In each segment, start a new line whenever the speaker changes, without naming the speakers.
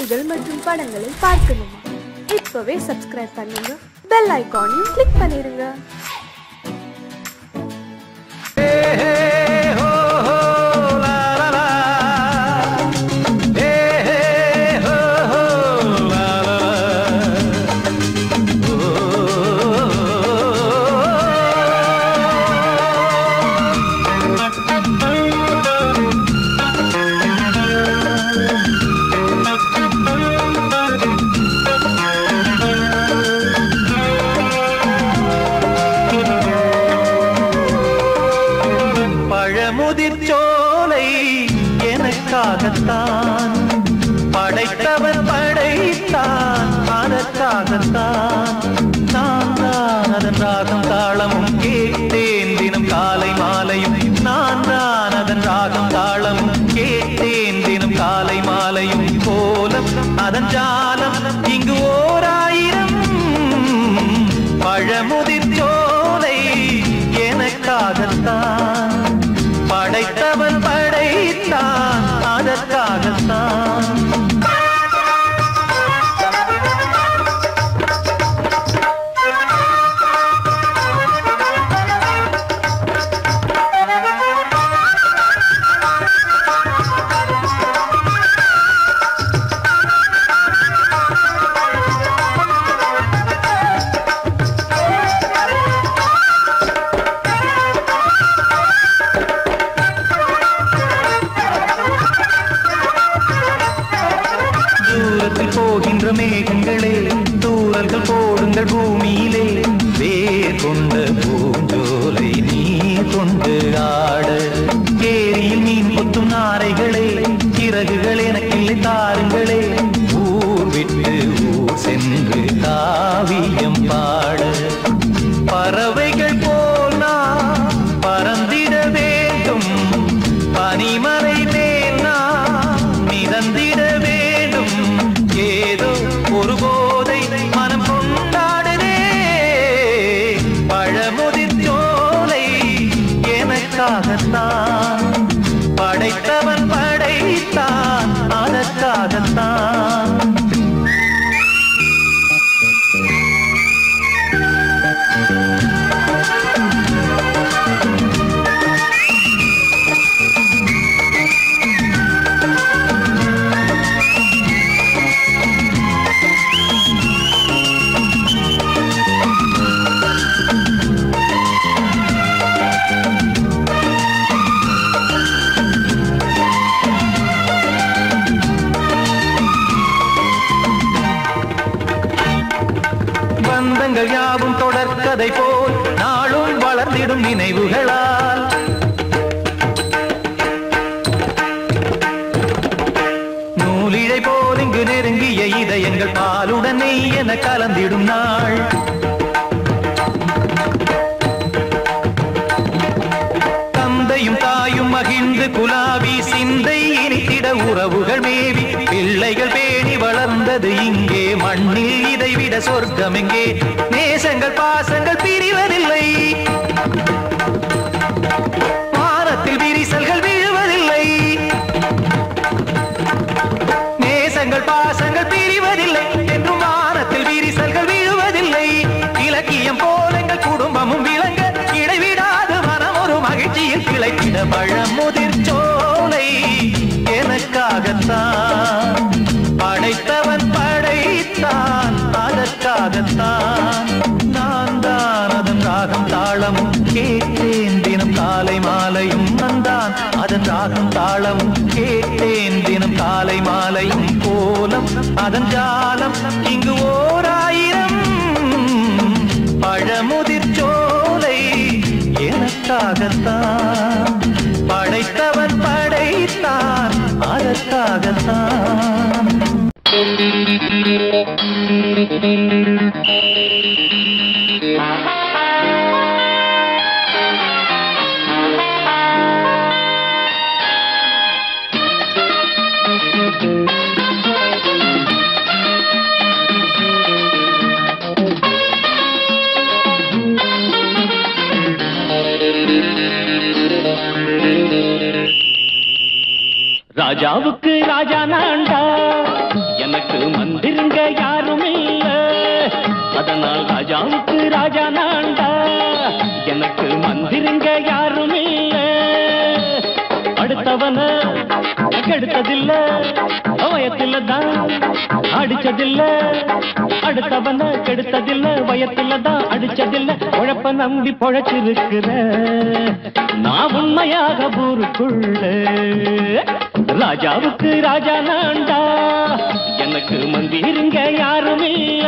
பாடல்கள் மற்றும் படங்களை பார்க்கணுமா இப்பவே சப்ஸ்கிரைப் பண்ணுங்க பெல் ஐகானையும் கிளிக் பண்ணிருங்க
பழமுதிர் சோலை எனக்காகத்தான் படைத்தவன் படைத்தான் அதற்காகத்தான் நான் தான் அதன் ராகம் தாளமும் கேட்டேன் தினம் காலை மாலையும் நான் தான் அதன் ராகம் தாளமும் கேட்டேன் தினம் காலை மாலையும் கோலம் அதன் ஜாலம் இங்கு ஓர் ஆயிரம் பழமுதிர் சோலை எனக்காகத்தான் படைத்தவன் படைத்தான் அதற்காகத்தான் தூரத்தில் போகின்ற மேகங்களே தூரல்கள் போடுங்கள் பூமியிலே வேர் கொண்ட பூஞ்சோலை நீ கொண்டு ஆட ஏரியில் மீன் கொத்தும் நாரைகளே சிறகுகள் எனக்கில்லை தாருங்களே ஊர் விட்டு ஊர் சென்று காவியம் பாட பறவைகள் போல் நான் பறந்திட வேண்டும் பனிமலை மேல் நான் மிதந்திட வேண்டும் ஏதோ ஒரு போதை மனம் கொண்டாடுதே பழமுதிர் சோலை எனக்காகத்தான் படைத்தவன் படைத்தான் அதற்காகத்தான் பந்தங்கள் யாவும் தொடர்கதை போல் நாளும் வளர்ந்திடும் நினைவுகளால் நூலிழை போல் இங்கு நெருங்கிய இதயங்கள் பாலுடன் நெய் என கலந்திடும் நாள் தந்தையும் தாயும் மகிழ்ந்து குலாவி சிந்தை இனித்திட உறவுகள் மேவி பிள்ளைகள் பேணி வளர்ந்தது இங்கே மண்ணில் இதைவிட சொர்க்கம் எங்கே நேசங்கள் பாசங்கள் பிரிவதில்லை வானத்தில் விரிசல்கள் விழுவதில்லை நேசங்கள் பாசங்கள் பிரிவதில்லை என்றும் வானத்தில் விரிசல்கள் விழுவதில்லை இலக்கியம் போல எங்கள் குடும்பமும் விளங்க இடைவிடாது மனம் ஒரு மகிழ்ச்சியில் கிளைத்திட பழமுதிர் சோலை எனக்காகத்தான் படைத்தவன் படைத்தான் அதற்காகத்தான் நான் தான் அதன் ராகம் தாளமும் கேட்டேன் தினம் காலை மாலையும் நந்தான் அதன் ராகம் தாளமும் கேட்டேன் தினம் காலை மாலையும் கோலம் அதன் ஜாலம் இங்கு ஓர் ஆயிரம் பழமுதிர் சோலை எனக்காகத்தான் படைத்தவன் படைத்தான் அதற்காகத்தான்
ராஜாவுக்கு ராஜா நான்டா என்ன அதனால் ராஜாவுக்கு ராஜா நான்டா எனக்கு மந்திருங்க யாரும் இல்ல அடுத்தவன கெடுத்ததில்ல வயத்தில தான் அடிச்சதில்ல அடுத்தவன கெடுத்ததில்ல வயத்தில தான் அடிச்சதில்ல உழப்ப நம்பி பொழைச்சிருக்கிற நான் உண்மையாக ஊருக்குள்ள ராஜாவுக்கு ராஜா நான்டா எனக்கு மந்திருங்க யாரும் இல்ல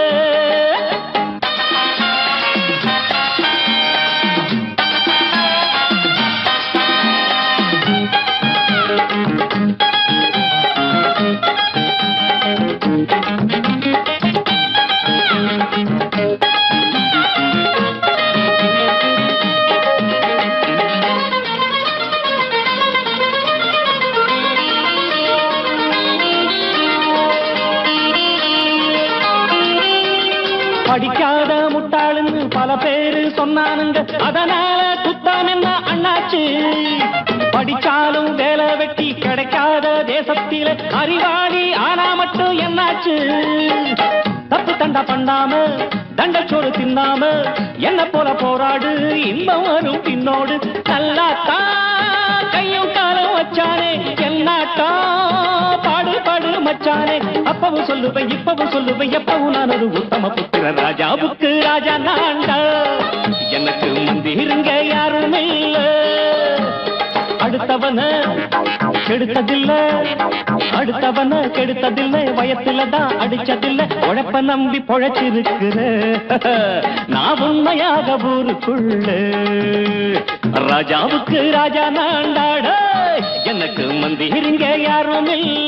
படிக்காத முட்டாளுன்னு பல பேரு சொன்னானுங்க அதனால குத்தம் என்ன அண்ணாச்சு படிச்சாலும் வேலை வெட்டி கிடைக்காத தேசத்தில அறிவாளி ஆனா மட்டும் என்னாச்சு தப்பு தண்டா பண்ணாம தண்டச்சோறு தின்னாம என்ன போல போராடு இன்பம் வரும் பின்னோடு நல்லாத்தான் கையும் காலம் வச்சானே என்னாட்டா பாடு பாடு மச்சானே அப்பவும் சொல்லுவேன் இப்பவும் சொல்லுவேன் எப்பவும் நான் ஒரு உத்தம புத்திர ராஜாவுக்கு ராஜா நான்டா எனக்கு மந்திருங்க யாரும் இல்ல அடுத்தவன கெடுத்ததில்ல அடுத்தவன கெடுத்ததில்ல வயத்துல தான் அடிச்சதில்ல உழைப்ப நம்பி பொழைச்சிருக்கிற நான் உண்மையாக ஊருக்குள்ள ராஜாவுக்கு ராஜா நாண்டாட எனக்கு மந்திருங்க யாரும் இல்ல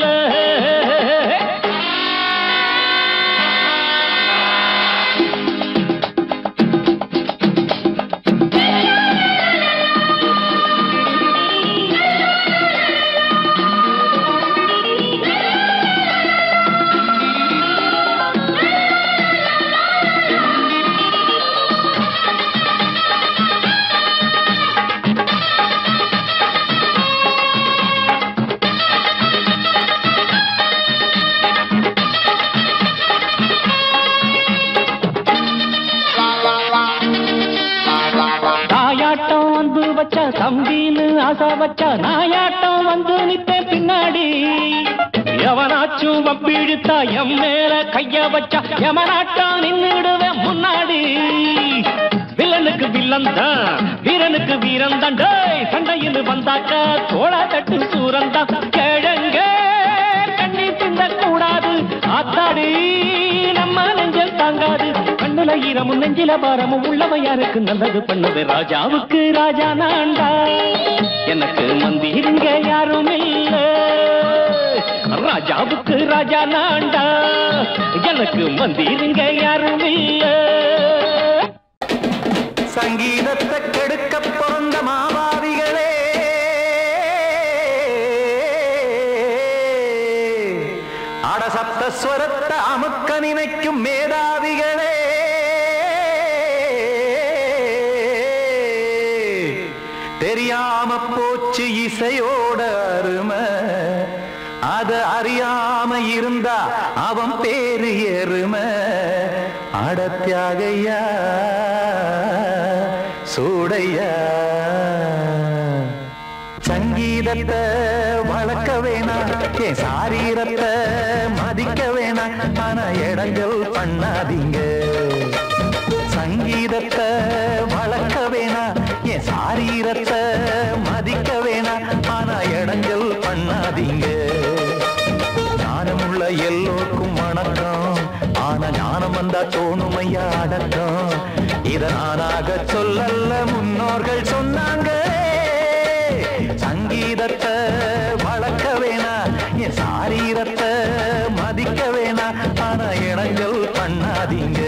தாயாட்டம் வந்து வச்ச தம்பின்னு ஆசை வச்ச நாயாட்டம் வந்து நிப்பேன் பின்னாடி எவனாச்சும் வப்பிழுத்தா எம் மேல கைய வச்சா எவனாட்டம் நின்னுடுவேன் முன்னாடி வில்லனுக்கு வில்லன் தான் வீரனுக்கு வீரன் தான் டேய் சண்டையில் வந்தாக்கா தோளா தட்டு சூரன் தான் கிழங்க கண்ணி தின்ன கூடாது ஆத்தாடி நம்ம நெஞ்சல் தாங்காது கண்ணுல ஈரமும் நெஞ்சில பாரமும் உள்ளவன் யாருக்கு நல்லது பண்ணது ராஜாவுக்கு ராஜா நான்டா எனக்கு மந்திருங்க யாரும் இல்ல ராஜாவுக்கு ராஜா நான்டா எனக்கு மந்திருங்க யாரும் இல்ல
சங்கீதத்தை கெடுக்க பிறந்த மாவாதிகளே அடசப்த ஸ்வரத்தை அமுக்க நினைக்கும் மேதாவிகளே தெரியாம போச்சு இசையோட அருமை அத அறியாம இருந்தா அவன் பேரு எருமை அடத்தியாகையா சூடையா சங்கீதத்தை வளர்க்க வேணாம் என் சாரீரத்தை மதிக்க வேணாம் ஆனா இடங்கள் பண்ணாதீங்க சங்கீதத்தை வளர்க்க வேணாம் என் சாரீரத்தை மதிக்க வேணாம் ஆனா இடங்கள் பண்ணாதீங்க ஞானமுள்ள எல்லோருக்கும் வணக்கம் ஆனா ஞானம் வந்தா தோணுமையா அடக்கம் இத நானாக சொல்லல்ல முன்னோர்கள் சொன்னாங்க சங்கீதத்தை வளர்க்க வேணா என் சாரீரத்தை மதிக்க வேணா ஆனா இனங்கள் பண்ணாதீங்க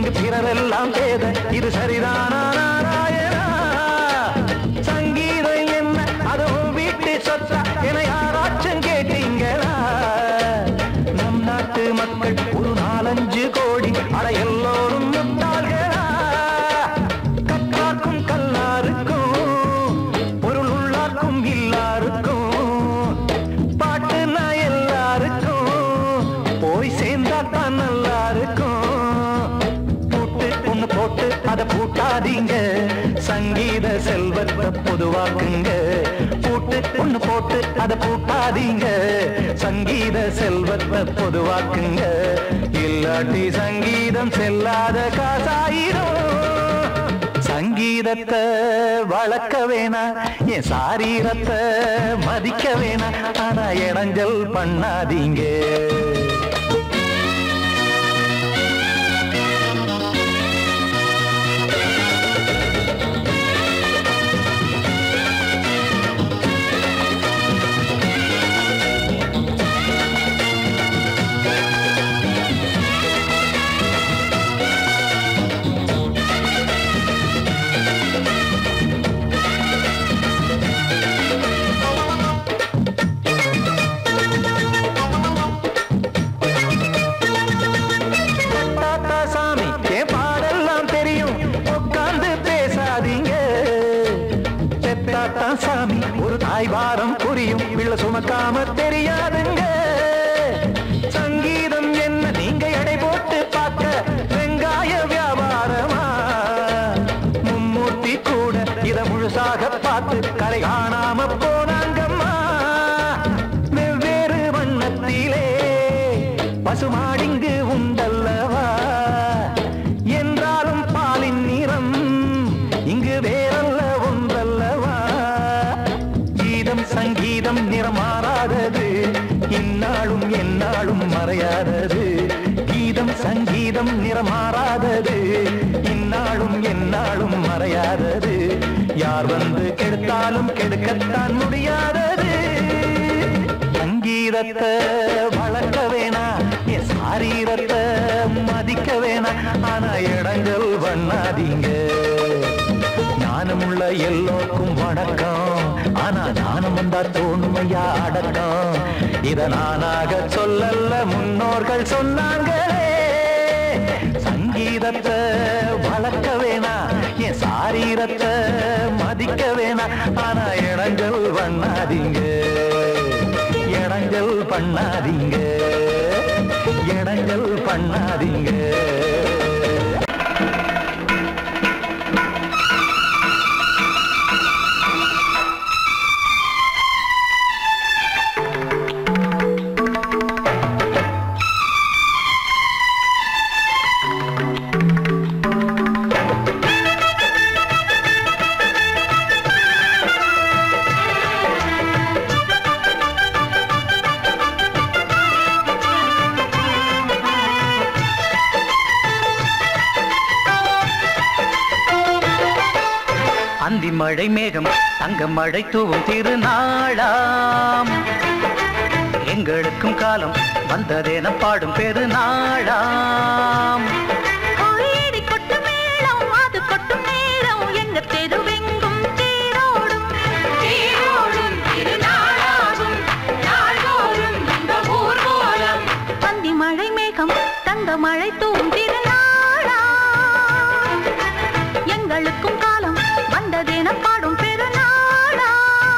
இங்கு பிறரெல்லாம் பேத இது சரிதானா நாராயணா சங்கீதம் என்ன அதுவும் வீட்டு சொத்தா என யாராச்சும் கேட்டீங்களா நம் நாட்டு மக்கள் ஒரு நாலஞ்சு கோடி அட எல்லோரும் முட்டாள்களா கற்றார்க்கும் கல்லாருக்கும் பொருள் உள்ளார்க்கும் இல்லாருக்கும் பாட்டுனா எல்லாருக்கும் போய் சேர்ந்தா தான் நல்லா இருக்கும் பூட்டு ஒண்ணு போட்டு அதை பூட்டாதீங்க சங்கீத செல்வத்தை பொதுவாக்குங்க பூட்டு ஒண்ணு போட்டு அதை பூட்டாதீங்க சங்கீத செல்வத்தை பொதுவாக்குங்க இல்லாட்டி சங்கீதம் செல்லாத காசாயிரும் சங்கீதத்தை வளர்க்க வேணா என் சாரீரத்தை மதிக்க வேணா ஆனா இடைஞ்சல் பண்ணாதீங்க தாத்தா சாமி என் பாடெல்லாம் தெரியும் உட்கார்ந்து பேசாதீங்க பெத்தாத்தா சாமி ஒரு தாய் வாரம் புரியும் பிள்ளை சுமக்காம தெரியாதுங்க சங்கீதம் என்ன நீங்க எடை போட்டு பார்க்க வெங்காய வியாபாரமா மும்மூர்த்தி கூட இத முழுசாக பார்த்து கரை காணாம போனாங்கம்மா வெவ்வேறு வண்ணத்திலே பசுமாடிங்கு உண்டல்லவா என்றாலும் பாலின் நிறம் இங்கு வேறல்ல ஒன்றல்லவா கீதம் சங்கீதம் நிறமாறாதது இந்நாளும் எந்நாளும் மறையாதது கீதம் சங்கீதம் நிறமாறாதது இந்நாளும் எந்நாளும் மறையாதது யார் வந்து கெடுத்தாலும் கெடுக்கத்தான் முடியாதது சங்கீதத்தை வளர்க்க வேணா என் சாரீரத்தை மதிக்க வேணா ஆனா இடங்கள் பண்ணாதீங்க ஞானமுள்ள எல்லோருக்கும் வணக்கம் ஆனா ஞானம் வந்தா தோணுமையா அடக்கம் இத நானாக சொல்லல்ல முன்னோர்கள் சொன்னாங்களே சங்கீதத்தை வளர்க்க வேணா என் சாரீரத்தை மதிக்க வேணா ஆனா இடங்கள் பண்ணாதீங்க இடங்கள் பண்ணாதீங்க இடங்கள் பண்ணாதீங்க அந்தி மழை மேகம் தங்க மழை தூவும் திருநாளாம் எங்களுக்கும் காலம் வந்ததென பாடும் பெருநாளாம்
கோயிடி கொட்டும் மேளம், அது கொட்டும் நேரம், எங்க தெருவெங்கும் தேரோடும். தேரோடும் திருநாளாகும், நாள்தோறும் இந்த ஊர்வலம். பந்தி மழை மேகம் தங்க மழை தூவும் திருநாளா எங்களுக்கும் காலம் வந்ததென பாடும் பெருநாளா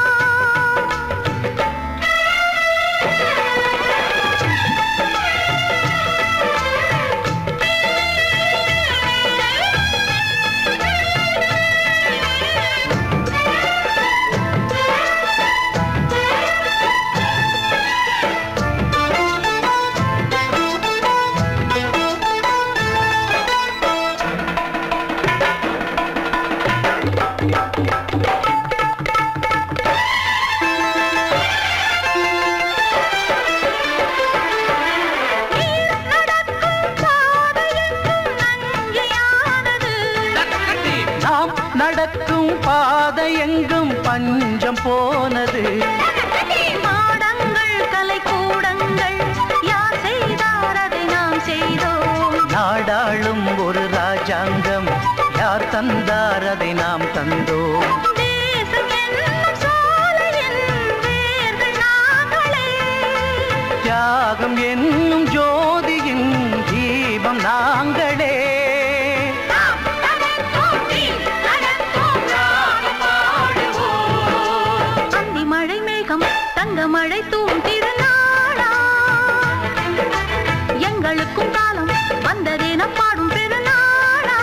நாம் நடக்கும் பாதை எங்கும் பஞ்சம் போனது
மாடங்கள் கலை கூடங்கள் யார் செய்தார் அதை நாம் செய்தோம்
நாடாளும் ஒரு ராஜ ராஜாங்கம் யார் தந்தார் அதை நாம் தந்தோம்
தேசம் என்னும் சோலையின் வேர்கள் நாங்களே
தியாகம் என்னும் ஜோதியின் தீபம் நாங்களே
நாம் நடப்போம் நீ நடப்போம் நாடு பாடுவோம் அந்தி மழை மேகம் தங்க மழை தூவும் திருநாளா எங்களுக்கும் காலம் வந்ததென பாடும் பெருநாளா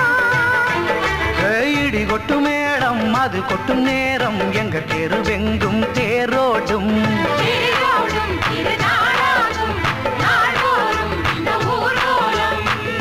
இடி கொட்டும் மேடம் அது கொட்டும் நேரம் எங்க தெருவெங்கும் தேரோடும்
தேரோடும் திருநாளாகும் நாள்தோறும் இந்த ஊர்வலம்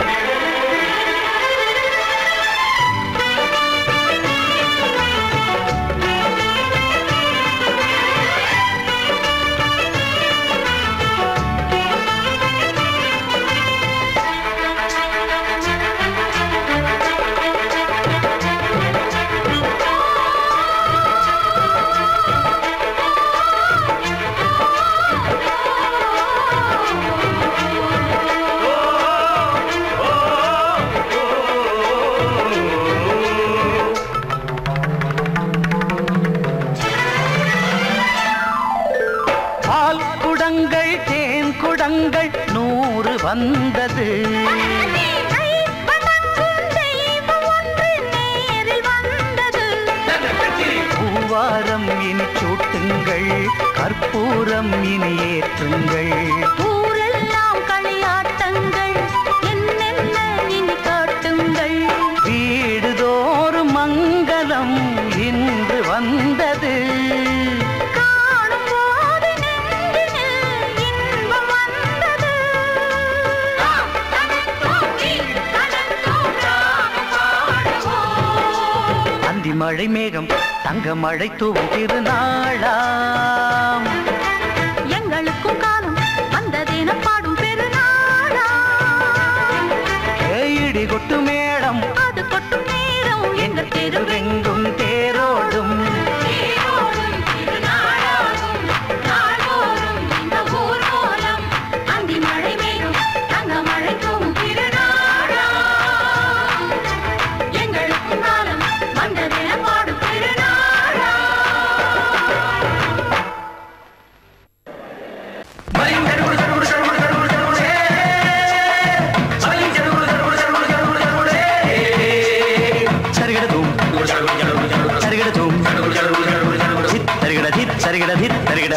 பால் குடங்கள் தேன் குடங்கள் நூறு வந்தது
கை வணங்கும் தெய்வம் ஒன்று நேரில் வந்தது
பூவாரம் இனி சூட்டுங்கள் கற்பூரம் இனி ஏற்றுங்கள்
ஊரெல்லாம் களியாட்டங்கள் என்னென்ன இனி காட்டுங்கள்
வீடுதோறும் மங்களம் இன்று வந்தது
காணும் போது நெஞ்சினில் இன்பம் வந்தது
அந்தி மழை மேகம் தங்க மழை தூவும் திருநாளாம்
எங்களுக்கும் காலம் வந்ததென பாடும் பெருநாளா
இடி கொட்டு மேடம்
அது கொட்டும் நேரம் எங்கள் தெருவெங்கும்
தெருவெங்கும் தேரோடும்
தேரோடும் திருநாளாகும் நாள்தோறும் இந்த ஊர்வலம் அந்தி மழை மேகம் தங்க மழை தூவும் திருநாளா எங்களுக்கும் காலம் வந்ததென பாடும் திருநாளா
சரிகட தூம் சரிகட தூம் ಧಿತ್ சரிகட ಧಿತ್ சரிகட ಧಿತ್ சரிகட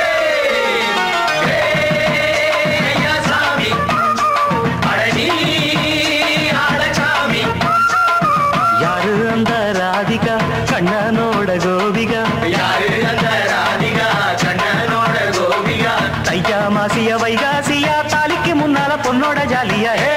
யாரு அந்த ராதிகா கண்ணனோட கோபிகா தையா மாசிய வைகாசியா தாலிக்கு முன்னால பொண்ணோட ஜாலியா ஹே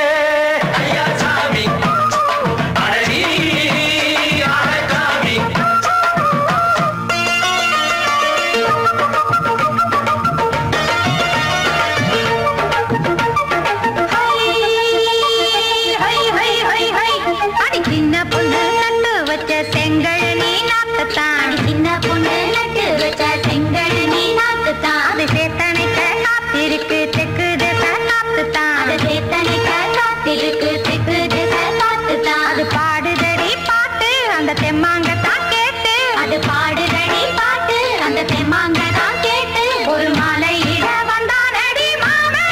ஹை ஹை ஹை ஹை அடி சின்ன பொண்ணு நட்டு வச்ச செங்கல் நீ நாட்டுத்தான் அடி சின்ன பொண்ணு நட்டு வச்ச செங்கல் நீ நாட்டுத்தான் அது சேத்தனைக்க காத்திருக்கு தெக்கு திசை காத்துத்தான் அது சேத்தனைக்க காத்திருக்கு தெக்கு திசை காத்துத்தான் அது பாடுதடி பாட்டு அந்த தெம்மாங்க தான் கேட்டு அது பாடுதடி பாட்டு அந்த தெம்மாங்க தான் கேட்டு ஒரு மாலை இட வந்தானடி மாமன்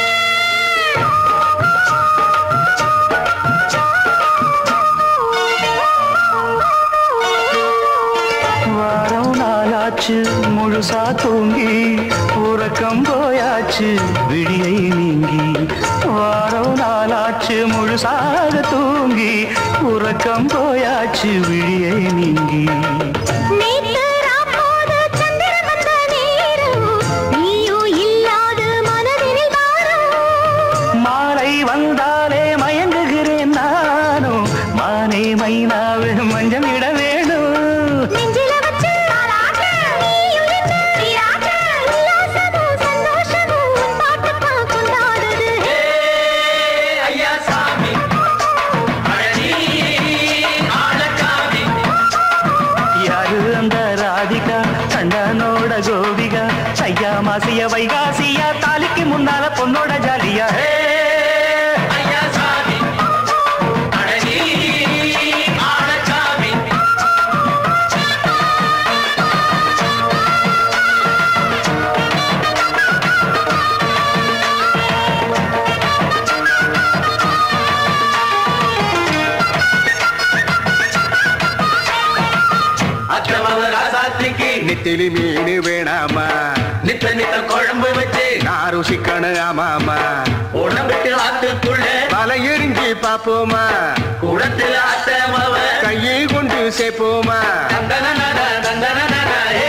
வாரம் நாளாச்சு முழுசா தூங்கி உறக்கம் போயாச்சு விடியை நீங்கி வாரம் நாளாச்சு முழுசாக தூங்கி உறக்கம் போயாச்சு விடியை நீங்கி
நேத்து ராப்போது சந்திரன் வந்த நேரம், நீயும் இல்லாத மனதினில் பாரம்.
மாலை வந்தாலே மயங்குகிறேன் நானும் மானே மைனாவே மஞ்சம் இட வேணும்
நெஞ்சில வச்சு தாலாட்ட, நீயும் என்ன நீராட்ட, உல்லாசமும் சந்தோஷமும் உன் பாட்டுத்தான் கொண்டாடுது.
யாரு அந்த ராதிகா கண்ணனோட கோபிகா சையா மாசிய வைகாசியா தாலிக்கு முன்னால பொண்ணோட ஜாலியா ஹே!
நெத்திலி மீன் வேணாமா
நித்த நித்த குழம்பு வச்சு
நான் ருசிக்கணும் ஆமாமா
உடம்பிட்டு ஆத்துக்குள்ள
பல எரிஞ்சு பாப்போமா
குடத்துல அத்த மாவ
கையை கொண்டு சேர்ப்போமா
தந்தன தந்தன ஏ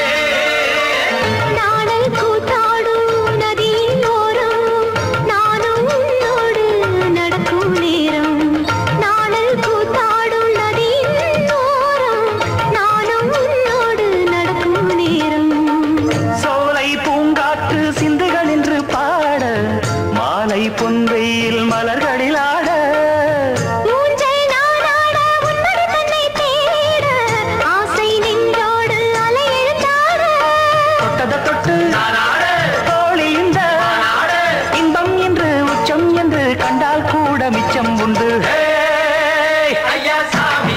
நாடல் கூத்தாடும் நதியின் ஓரம் நானும் உன்னோடு நடக்கும் நேரம் நாடல் கூத்தாடும் நதியின் ஓரம் நானும் உன்னோடு நடக்கும் நேரம்
சோலை பூங்காற்று சிந்துகள் என்று பாட மாலை பொன்வெயில் மலர்களில் ஆட
ஊஞ்சல் நானாட உன்மடி தன்னை தேட ஆசை நெஞ்சோடு அலையெழுந்தாட
தொட்டத தொட்டு தோழி இந்த இன்பம் என்று உச்சம் என்று கண்டால் கூட மிச்சம் உண்டு ஐயா சாமி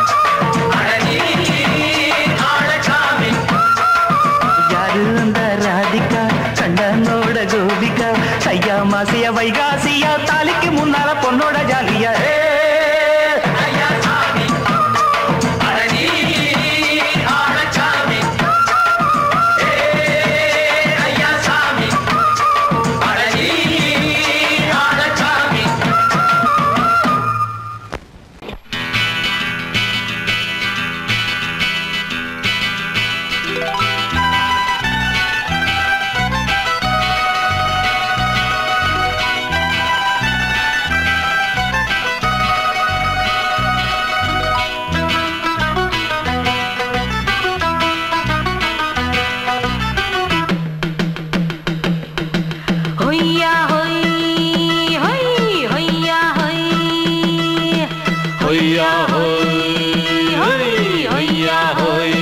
யாரு அந்த ராதிகா கண்டனோட கோபிகா சையா மாசியா வைகாசியா தாலிக்கு முன்னால பொண்ணோட ஜாலியா ஏ, ஐயா சாமி அழகி ஆழச்சாமி ஐயா சாமி அழகி ஆழச்சாமி
ஹொய்யா ஹொய் ஹொய் ஹொய்யா ஹொய்
ஹொய்யா ஹொய் ஹொய்யா ஹொய்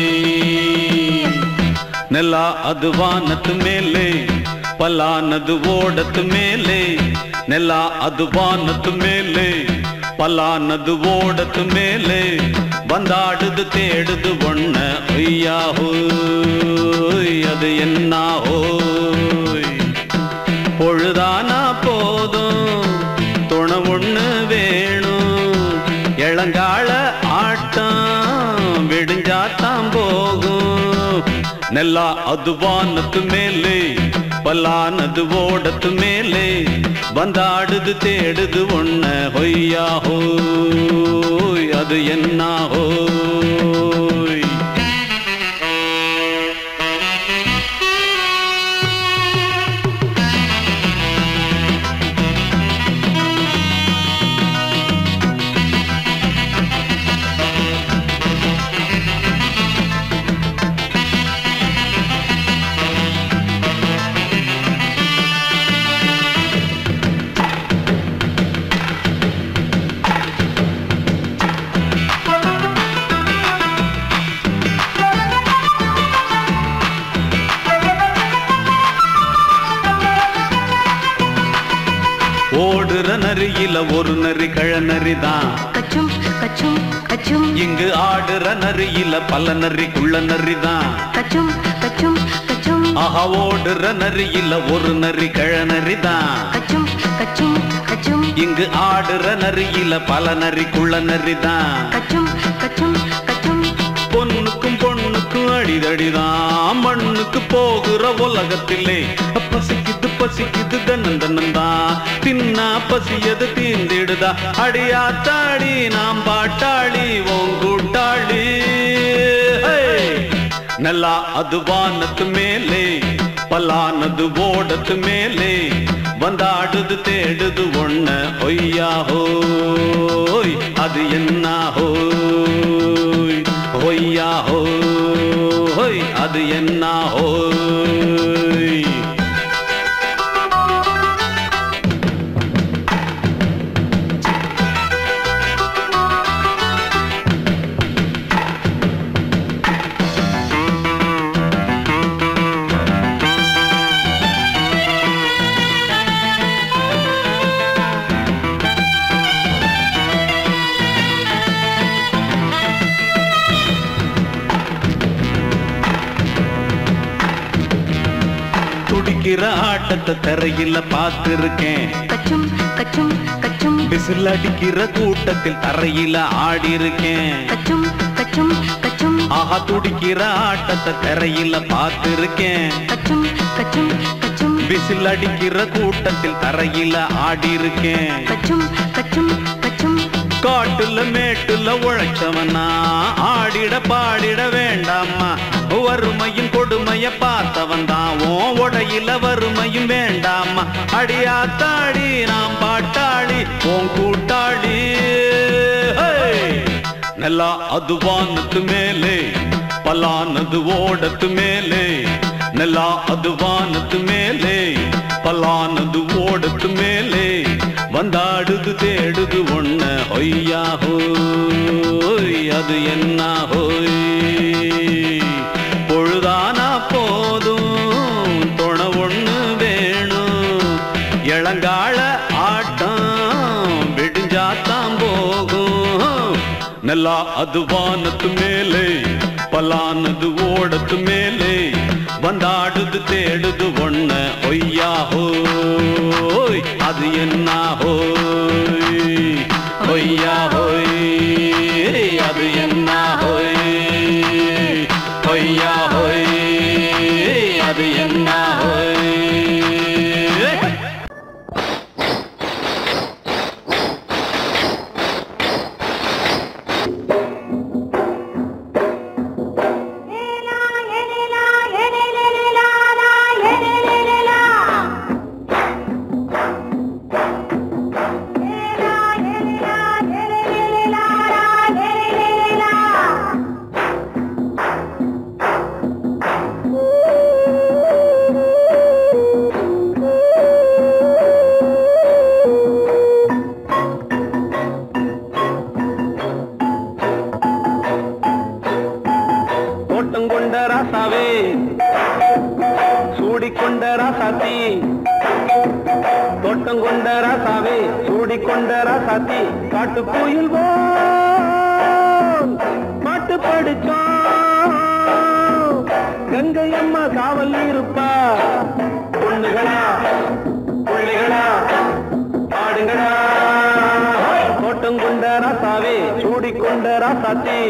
ನೆಲ ಅದು ವಾನದ ಮೇಲೆ ಪಲಾನದು ಓಡದ ಮೇಲೆ ನೆಲ ಅದು ವಾನದ ಮೇಲೆ ಪಲಾನದು ಓಡದ ಮೇಲೆ ಬಂದಾಡುದು தேடுது ஒண்ண ஒய்யா ஹோய் அது என்ன ஹோய் பொழுதானா போதும் துணை ஒண்ணு வேணும் இளங்கால ஆட்டம் விடிஞ்சாத்தான் போகும் நெல்லா அது வானத்து மேலே பல்லானது ஓடத்து மேலே வந்தாடுது தேடுது ஒண்ண ஹொய்யா ஹோய் அது என்ன ஹோய் ஓடுற நரியில ஒரு நரி கழநரி தான்
கச்சும் கச்சும் கச்சும்
இங்கு ஆடுற நரியில பல நரி குள்ள நரி தான்
கச்சும் கச்சும் கச்சும்
ஆஹா ஓடுற நரியில ஒரு நரி கழநரி தான்
கச்சும் கச்சும் கச்சும்
இங்கு ஆடுற நரியில பல நரி குள்ள நரி தான்
கச்சும் கச்சும் கச்சும்
பொண்ணுக்கும் பொண்ணுக்கும் அடிதடிதான் மண்ணுக்கு போகிற உலகத்திலே பசிக்குது பசிக்குது தன்னன் தன்னந்தான் தின்னா பசியது தீந்திடுதா அடியாத்தாடி நாம் பாட்டாளி ஓங்கூட்டாளி நல்லா அது வானத்து மேலே பலானது ஓடத்து மேலே வந்தாடுது தேடுது ஒண்ண ஒய்யா ஹோய் அது என்ன ஹோய் ஒய்யா ஹோய் அது என்ன ஹோய் துடிக்கிற ஆட்டத்தை தரையில பார்த்திருக்கேன்
கச்சும் கச்சும் கச்சும்
விசில் அடிக்கிற கூட்டத்தில் தரையில ஆடி இருக்கேன்
கச்சும் கச்சும் கச்சும்
ஆஹா துடிக்கிற ஆட்டத்தை திரையில பார்த்திருக்கேன்
கச்சும் கச்சும் கச்சும்
விசில் அடிக்கிற கூட்டத்தில் தரையில ஆடி இருக்கேன்
கச்சும் கச்சும் கச்சும்
காட்டுல மேட்டுல உழைச்சவனா ஆடிட பாடிட வேண்டாமா வறுமையும் கொடுமைய பார்த்தவன் தான் ஓ உடையில வறுமையும் வேண்டாமா அடியாத்தாடி நாம் பாட்டாளி ஓன் கூட்டாளி ஹே! நல்லா அது வானத்து மேலே பலானது ஓடத்து மேலே நல்லா அது வானத்து மேலே பலானது ஓடத்து மேலே வந்தாடுது தேடுது ஒண்ண ஒய்யா ஹோய் அது என்ன ஹோய் பொழுதானா போதும் துணை ஒண்ணு வேணும் இளங்கால ஆட்டம் விடிஞ்சாத்தான் போகும் நல்லா அது வானத்து மேலே பலானது ஓடத்து மேலே வந்தாடுது தேடுது ஒண்ண ஒய்யா ஹோய் அது என்ன ஹோய் ஒய்யா ஹோய் அது என்ன ஹோய் ஒய்யா ஹோய் அது என்ன ஹோய் தோட்டம் கொண்ட ராசாவே சூடிக்கொண்ட ராசாத்தி தோட்டம் கொண்ட ராசாவே சூடிக்கொண்ட ராசாத்தி காட்டு கோயில் பாட்டு படிச்சோம் கங்கை அம்மா காவல் இருப்பா பொண்ணுகளா பிள்ளைகளா ஆடுங்களா தோட்டம் கொண்ட ராசாவே சூடிக்கொண்ட ராசாத்தி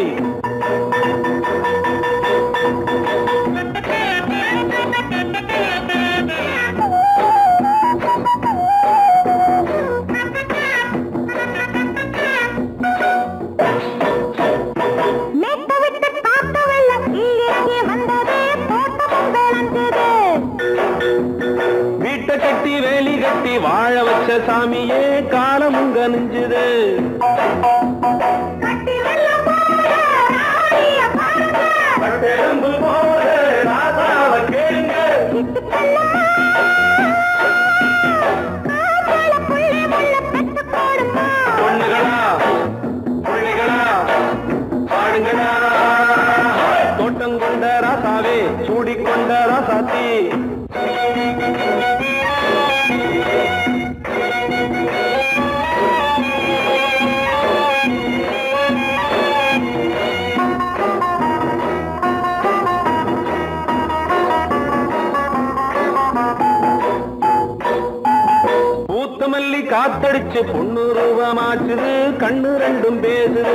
மேட்ட விட்டு காத்த வெள்ளம் இங்கே வந்தது தோட்டமும் விளைஞ்சது
வீட்டை கட்டி வேலி கட்டி வாழ வச்ச சாமியே காலமுங்க நெஞ்சுது
கட்டி வெள்ளம் போல ராணிய பாருங்க
பட்டெலும்பு போல ராசாவ கேளுங்க
இட்டு செல்லம்மா காப்பாள புள்ளி முள்ள பெத்து போடுமா
பொண்ணுகளா பிள்ளைகளா பாடுங்களா தோட்டம் கொண்ட ராசாவே சூடிக்கொண்ட ராசாத்தி பூத்த மல்லி காத்தடிச்சு பொண்ணு ரூபமாச்சுது கண்ணு ரெண்டும் பேசுது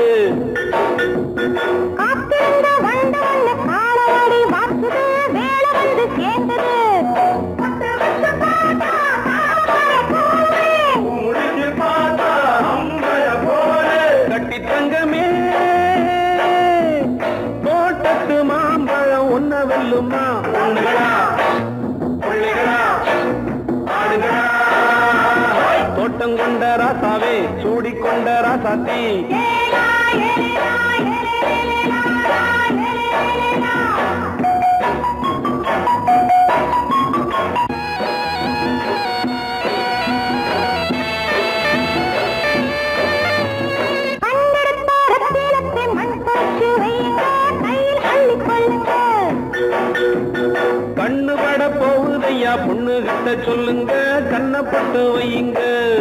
காத்திருந்த வண்ட ஒண்ணு காலவாடி வாச்சுது வேலை வந்து சேர்ந்தது பத்து வருஷம் பார்த்தா தாமரை பூவே.
முடிஞ்சு பார்த்தா அம்பய போல கட்டி தங்கமே தோட்டத்து மாம்பழம் ஒன்ன வெல்லுமா பொண்ணுகளா பிள்ளைகளா ஆடுகளா தோட்டம் கொண்ட ராசாவே சூடிக்கொண்ட ராசாத்தி
ஏலா, ஏலா, ஏலேலேலா, ஏலேலேலா. கண்டெடுத்த ரத்தினத்தை மண் போச்சு வையுங்க, கையில் அள்ளிக் கொள்ளுங்க.
கண்ணு பட போகுதையா பொண்ணு கிட்ட சொல்லுங்க கண்ணப்பட்டு வையுங்க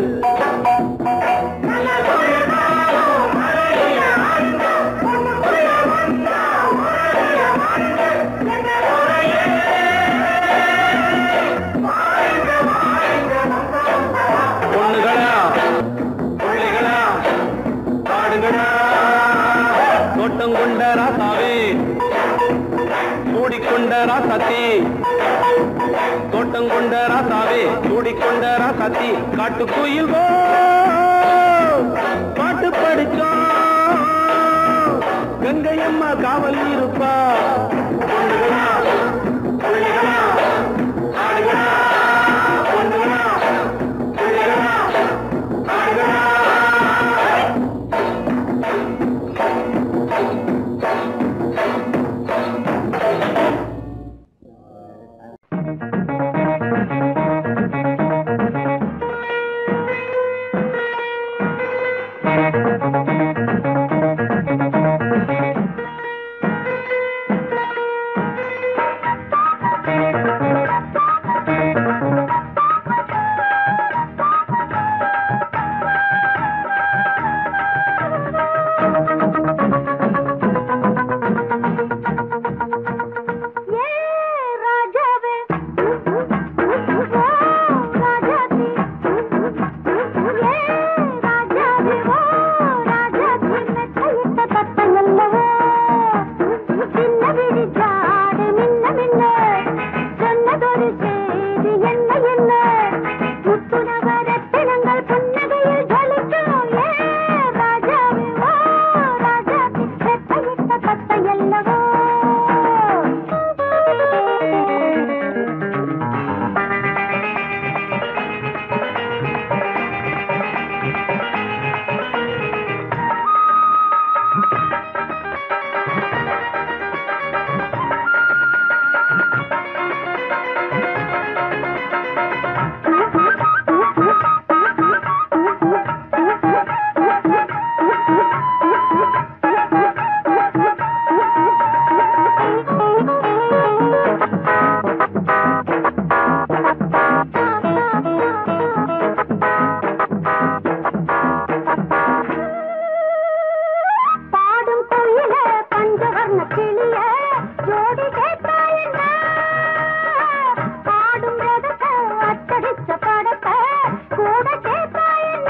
பொண்ணுகளா பிள்ளைகளா ஆடுங்களா தோட்டம் கொண்ட ராசாவே ராசாத்தி தோட்டம் கொண்ட ராசாவே சூடிக்கொண்ட ராசாத்தி காட்டு கோயில் பாட்டு படிச்சோம் கங்கையம்மா காவல் இருப்பா பொண்ணுகளா, புள்ளிகளா, ஆடுகளா, பொண்ணுகளா, புள்ளிகளா, ஆடுகளா.
பாடும் கோயில பஞ்சவர்ண கிளிய ஜோடி கேட்டாயன பாடும் ரதத்தை அச்சடிச்ச படத்தை கூட கேட்டாயன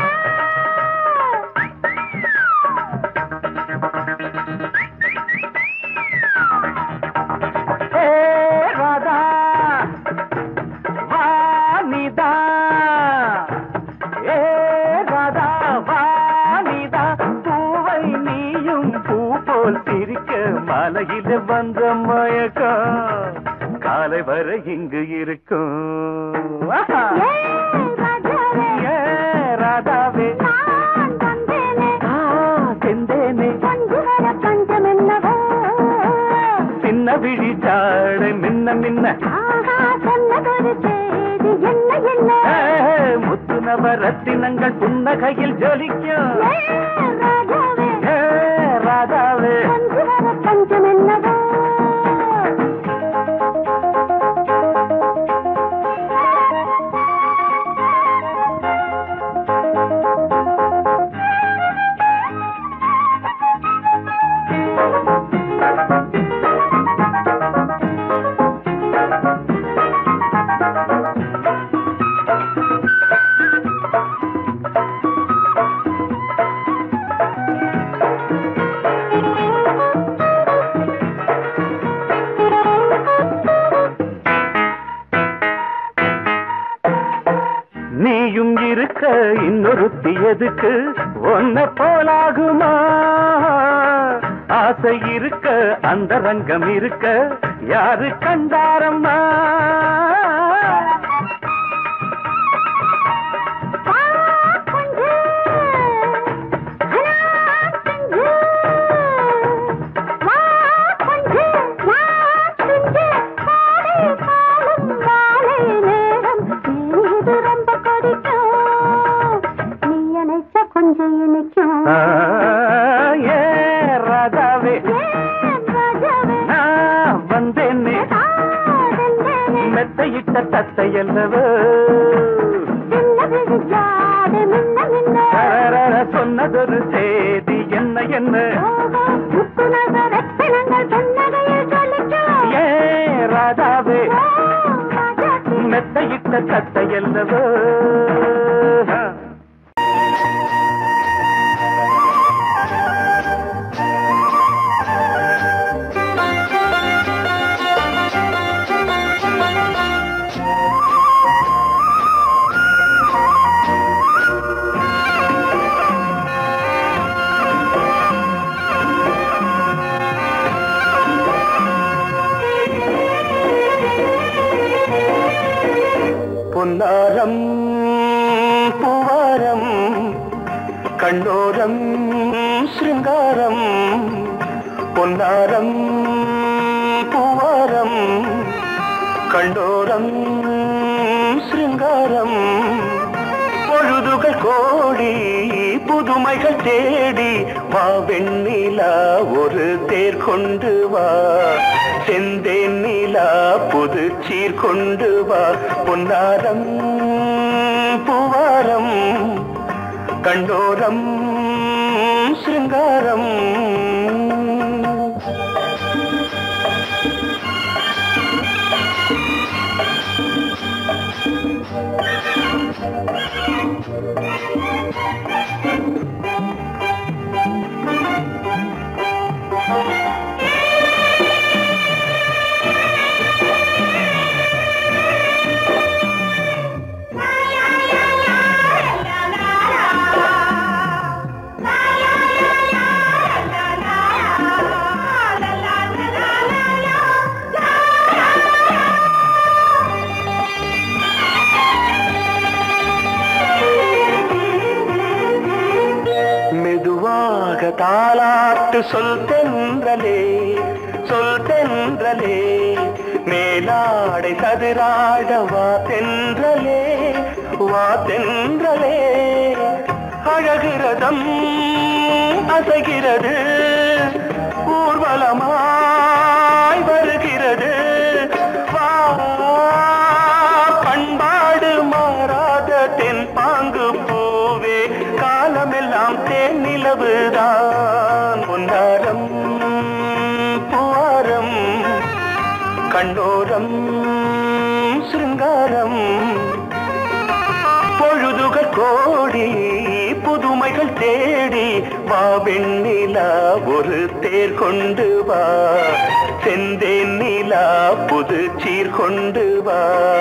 ஏ ராதா வாணிதா ஏ ராதா வாணிதா பூவை நீயும் பூ போல் சிரிக்க மலையில வந்த மயக்கம் காலை வரை இங்கு இருக்கும் ஆஹா.
ஏ ராஜாவே
ஏ ராதாவே
நான் வந்தேனே
ஆ, செந்தேனே
பஞ்சு வர பஞ்சம் என்னவோ
சின்ன விழி சாட மின்ன மின்ன
ஆஹா சொன்னதொரு செய்தி என்ன என்ன
ஏ, முத்து நவரத்தினங்கள் புன்னகையில் ஜொலிக்கும்
ஏ ராஜாவே
ஏ, ராதாவே
பஞ்சு வர பஞ்சம் என்னவோ
நீயும் இருக்க இன்னொருத்தி எதுக்கு ஒன்ன போலாகுமா ஆசை இருக்க அந்த ரங்கம் இருக்க யாரு கண்டாரம்மா
வா கொஞ்சு அனா கொஞ்சு வா கொஞ்சு வா கொஞ்சு காலை காலம் மாலை நேரம் இது ரொம்ப கொடிக்கும் நீ அணைச்ச கொஞ்சம் இனிக்கும்
ஆ, ஏ ராதாவே
ஏன் ராஜாவே
நான் வந்தேனே
காதல்
மெத்தையிட்ட தத்தை அல்லவோ
சின்ன விழிச்சாடு மின்ன மின்ன
தரரர சொன்னதொரு செய்தி என்ன என்ன
ஓஹோ முத்து நகரத்தினங்கள் புன்னகையில் ஜொலிக்கும்
ஏ ராதாவே
ஓ ராஜாத்தி
மெத்தையிட்ட தத்தை அல்லவோ
ஆ
கண்ணோரம் சிருங்காரம் பொன்னாரம் பூவாரம் கண்டோரம் சிருங்காரம் பொழுதுகள் கோடி புதுமைகள் தேடி வா வெண்ணிலா ஒரு தேர் கொண்டு வா செந்தேன் நிலா புது சீர் கொண்டு வா பொன்னாரம் பூவாரம் கண்டோரம் சிருங்காரம் மெதுவாக தாலாட்டு சொல் தென்றலே சொல் தென்றலே மேலாடை சதுராட வா தென்றலே வா தென்றலே அழகிறதம் அசைகிறது ஊர்வலமாய் வருகிறது வா பண்பாடு மாறாத தென் பாங்கு பூவே காலமெல்லாம் தேன் நிலவுதான் பொன்னாரம் பூவாரம் கண்ணோரம் சிருங்காரம் பொழுதுகள் கோடி புதுமைகள் தேடி வா வெண்ணிலா ஒரு தேர் கொண்டு வா செந்தேன் நிலா புது சீர் கொண்டு வா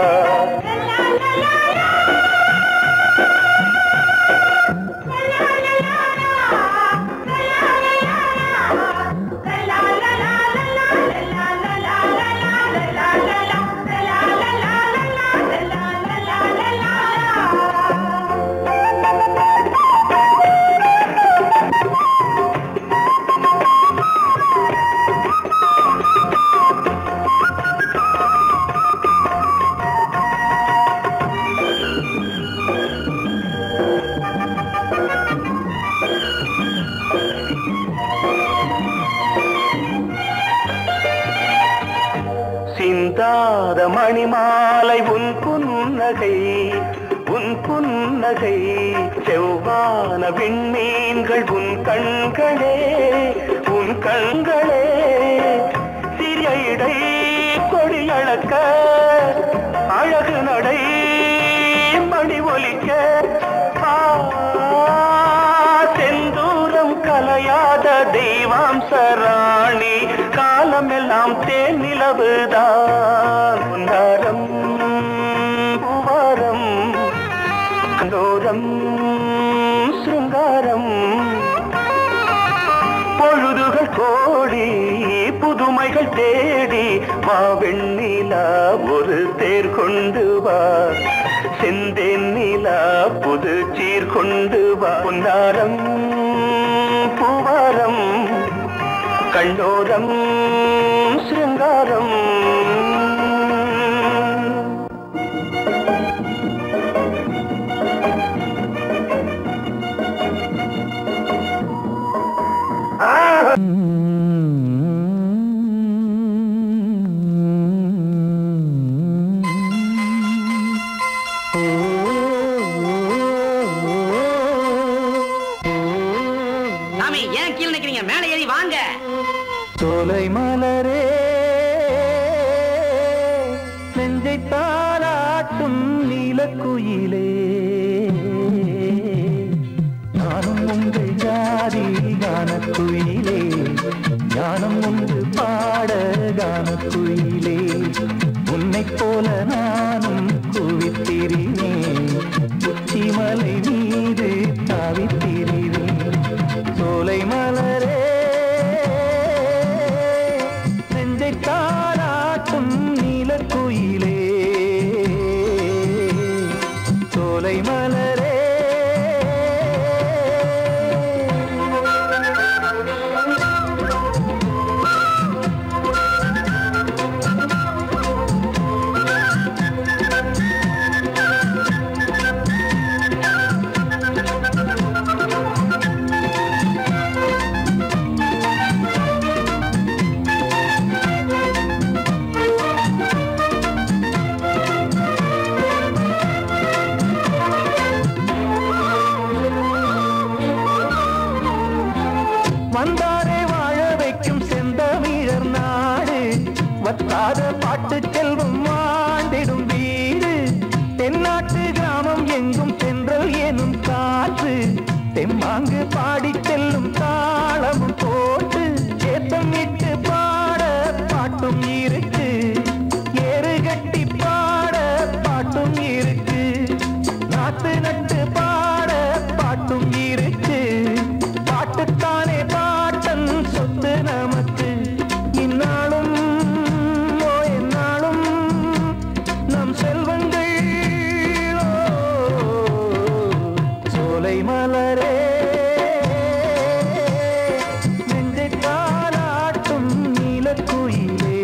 சிந்தாத மணிமாலை உன் புன்னகை உன் புன்னகை செவ்வான விண்மீன்கள் உன் கண்களே உன் கண்களே சிறிய இடை கொடியளக்க அழகு நடை மணி ஒலிக்க ஆ, செந்தூரம் கலையாத தெய்வாம்சராணி காலமெல்லாம் தேன் நிலவுதான் பொன்னாரம் பூவாரம் கண்டோரம் சிருங்காரம் பொழுதுகள் கோடி புதுமைகள் தேடி வா வெண்ணிலா ஒரு தேர் கொண்டு வா செந்தேன் நிலா புது சீர் கொண்டு வா பொன்னாரம் பூவாரம் கண்டோரம் சிருங்காரம்
சாமி ஏன் கீழே நிக்கிறீங்க மேலே ஏறி வாங்க
சோலை மலரே நெஞ்சை தாளாட்டும் நீலக்குயிலே நானும் உங்கள் ஜாதி கானக்குயிலே ஞானம் உண்டு பாட கானக்குயிலே உன்னைப் போல நானும் குவித்திரினேன் உச்சிமலை மீது தாவித்திரினேன் சோலை மலரே நெஞ்சை தாராட்டும் நீலக்குயிலே சோலை மலரே வந்தாரே வாழ வைக்கும் செந்தமிழர் நாடு வத்தாத பாட்டு செல்வம் வாழ்ந்திடும் வீடு தென்னாட்டு கிராமம் எங்கும் தென்றல் எனும் காற்று தெம்மாங்கு பாடி செல்லும் தாளமும் போட்டு ஏத்தமிட்டு பாட பாட்டும் இருக்கு ஏறு கட்டி பாட பாட்டும் இருக்கு நாத்து நட்டு பாட பாட்டும் இருக்கு பாட்டுத்தானே பாட்டன் சொத்து நமக்கு இந்நாளும் ஓ எந்நாளும் நம் செல்வங்கள் ஓ, சோலை மலரே நெஞ்சை தாளாட்டும் நீலக்குயிலே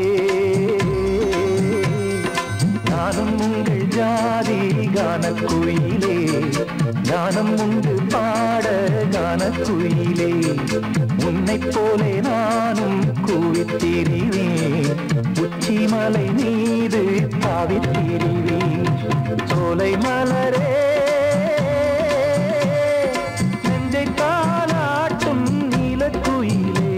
நானும் உங்கள் ஜாதி கானக்குயிலே ஞானம் உண்டு பாட கானக்குயிலே உன்னைப் போலே நானும் கூவித்திரிவேன் உச்சிமலை மீது தாவித்திரிவேன் சோலை மலரே நெஞ்சை தாளாட்டும் நீலக்குயிலே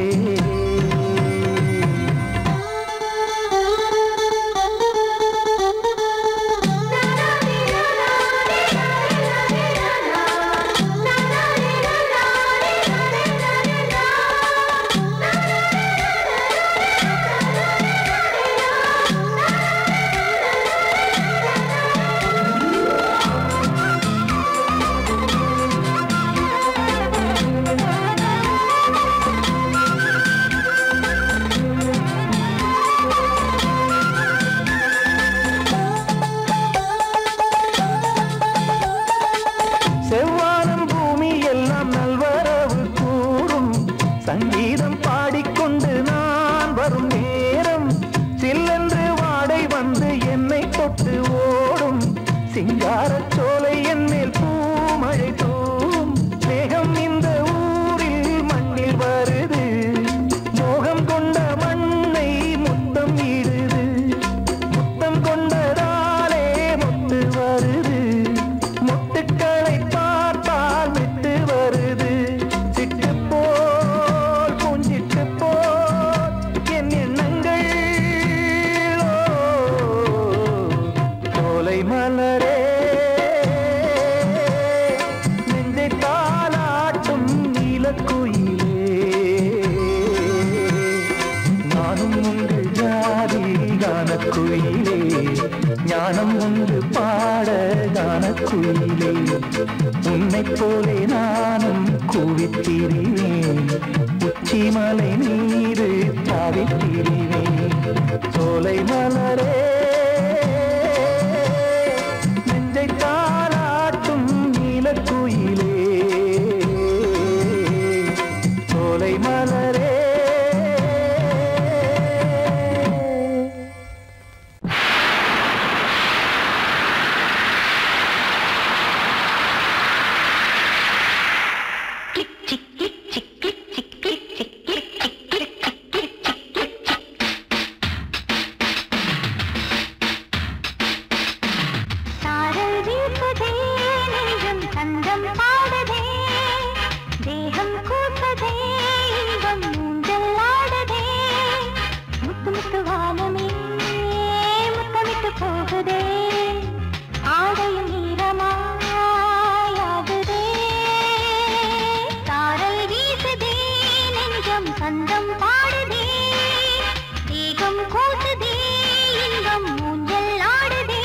செவ்வானம் பூமி எல்லாம் நல்வரவு கூறும் சங்கீதம் பாடிக்கொண்டு நான் வரும் நேரம் சில்லென்று வாடை வந்து என்னை தொட்டு ஓடும் சிங்காரச் சோலை என் மேல் பூமழை தூவும் மேகம் இந்த ஊரில் மண்ணில் வருது மோகம் கொண்ட மண்ணை முத்தம் இடுது முத்தம் கொண்டதாலே முத்து வருது முட்டுக்களை பார்த்தால் விட்டு வருது சிட்டு போல் பூஞ்சிட்டு போல் என் எண்ணங்கள் ஓ, சோலை மலரே நெஞ்சை தாளாட்டும் நீலக்குயிலே நானும் உங்கள் ஜாதி கானக்குயிலே ஞானம் உண்டு பாட கானக்குயிலே உன்னைப் போலே நானும் கூவித்திரிவேன் உச்சிமலை மீது தாவித்திரிவேன் சோலை மலரே நெஞ்சை தாளாட்டும் நீலக்குயிலே சோலை மலரே
சாரல் வீசுதே நெஞ்சம் சந்தம் பாடுதே தேகம் கூட்டதே இன்பம் ஊஞ்சல் ஆடுதே முத்து முத்து வானமே முத்தமிட்டு போகுதே ஆடையும் ஈரமாயாகுதே சாரல் வீசுதே நெஞ்சம் சந்தம் பாடுதே தேகம் கூட்டுதே இன்பம் ஊஞ்சல் ஆடுதே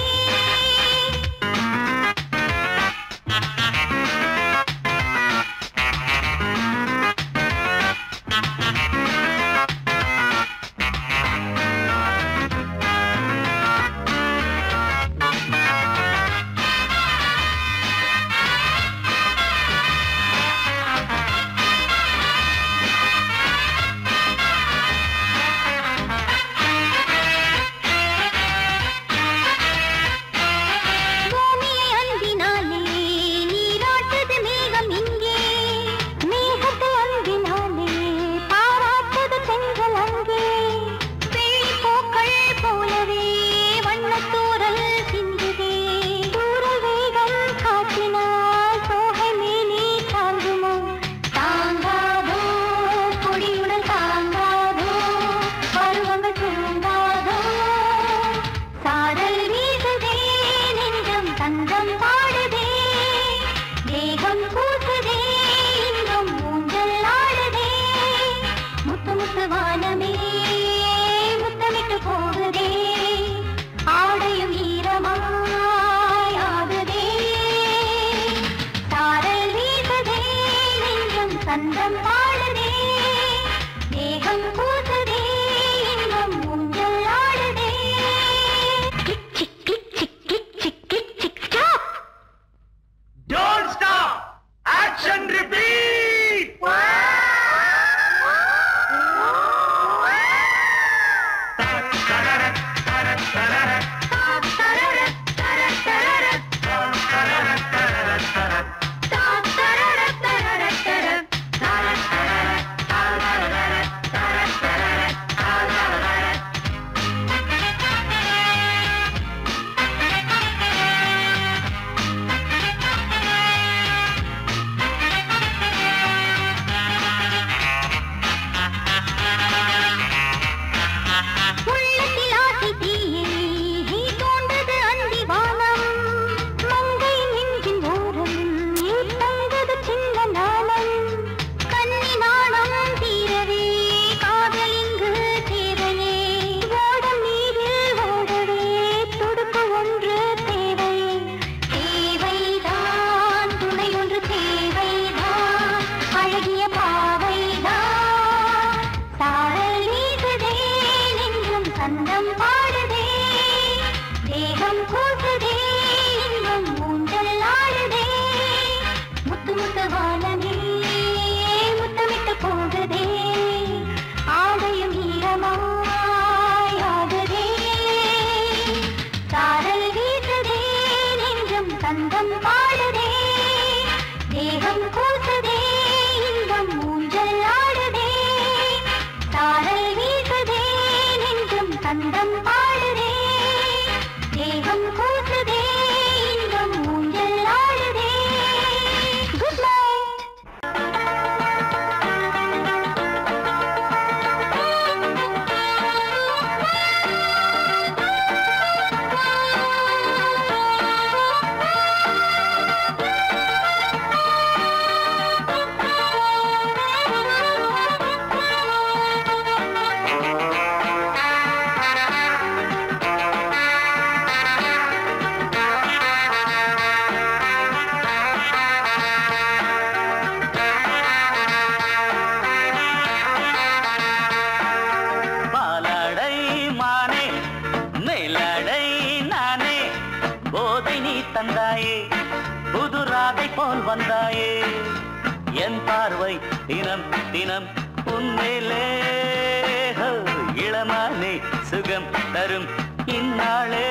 ராகம் பாடுதே தேகம் கூட்டுதே இன்பம் ஊஞ்சல் ஆடுதே குட் நைட்
பாலாடை மானே மேலாடை நானே போதை நீ தந்தாயே புது ராதை போல் வந்தாயே என் பார்வை தினம் தினம் உன்மேலே ஹோ, இளமானே சுகம் தரும் இந்நாளே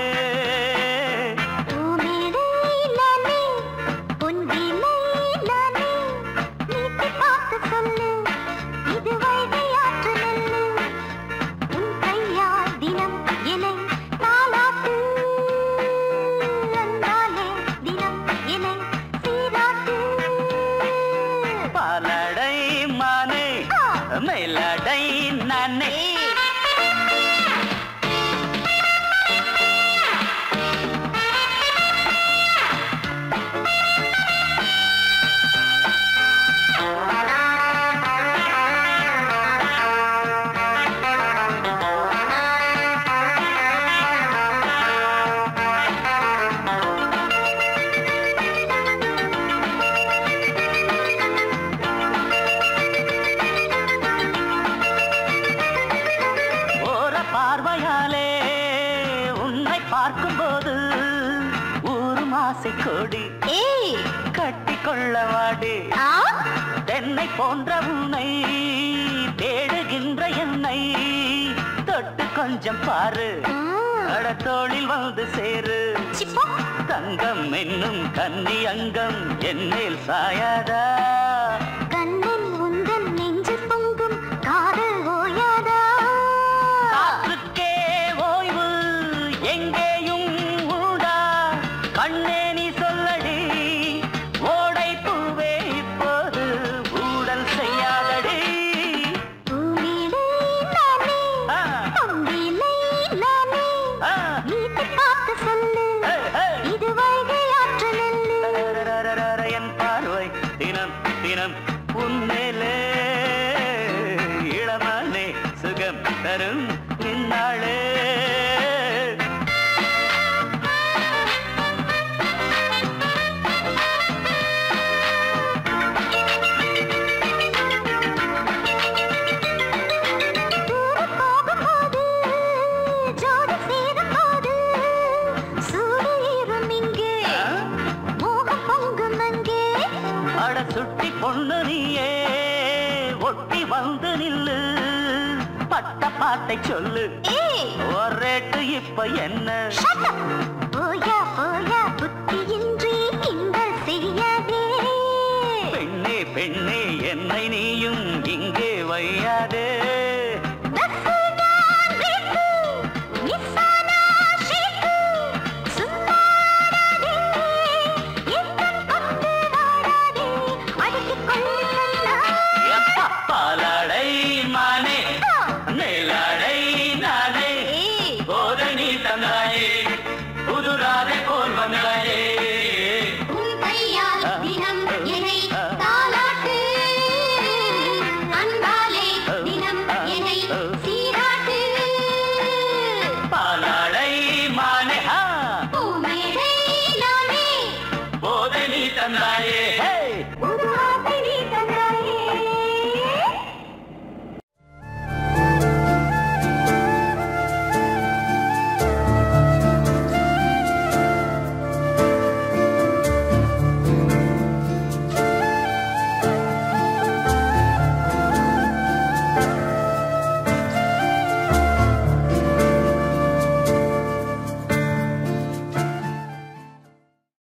பூமேடை நானே, பொன் வீணை நானே, நீட்டி பார்த்து சொல்லு, இது வைகை ஆற்று நெல்லு. உன் கையால் தினம் என்னை தாலாட்டு. அன்பாலே தினம் என்னை சீராட்டு.
பாலாடை மானே மேலாடை நானே ஓர பார்வையாலே உன்னை பார்க்கும்போது ஊரு மாசை கொடி
ஏய்,
கட்டி கொள்ள வாடி
ஆ?
தென்னை போன்ற உன்னை தேடுகின்ற என்னை தொட்டு கொஞ்சம் பாரு
ம்,
கடத்தோளில் வந்து சேரு
சிப்போ.
தங்கம் என்னும் கன்னி அங்கம் என்னேல் சாயாதா
கண்ணன் உந்தன் நெஞ்சு பொங்கும் காதல் ஓயாதா
காற்றுக்கே ஓய்வு எங்கேயும் உண்டா கண்ணே நீ சொல்லடி ஓடை பூவே இப்போது ஊடல் செய்யாதடி
பூமேடை நானே,
ஆ,
பொன்வீணை நானே,
ஆ,
நீட்டி பார்த்து சொல்லு,
ஹே, ஹே.
இது வைகை ஆற்று நெல்லு.
ரரரரரர, என் பார்வை தினம் தினம் உன்மேலே இளமானே சுகம் தரும் நின்னாளே
தூரம் போகும்போது, ஜோடி சேரும்போது, சூடு ஏறும் இங்கே, மோகம் பொங்கும் அங்கே.
அட சுட்டி பொண்ணு நீயே ஒட்டி வந்து நில்லு பட்ட பாட்டை சொல்லு
ஏய்,
ஒரு ரேட்டு இப்ப என்ன
shut up. போயா போயா புத்தியின்றி கிண்டல் செய்யாதே
பெண்ணே பெண்ணே என்னை நீயும் இங்கே வையாதே
பஸ்ஸுதான் பிரேக்கு, மிஸ்ஸானா ஷேக்கு, சும்மாடாதே, எத்தம் கொண்டு வாடாதே, அடக்கிக் கொள்ளு கண்ணா.
எப்பா பாலாடை மானே மேலாடை நானே
ஏய்,
போதை நீ தந்தாயே புதுராதை போல் வந்தாயே
உன் கையால் தினம் என்னை தாலாட்டு. அன்பாலே தினம் என்னை சீராட்டு.
பாலாடை மானே ஹா
பூமேடை நானே
போதை நீ தந்தாயே ஹே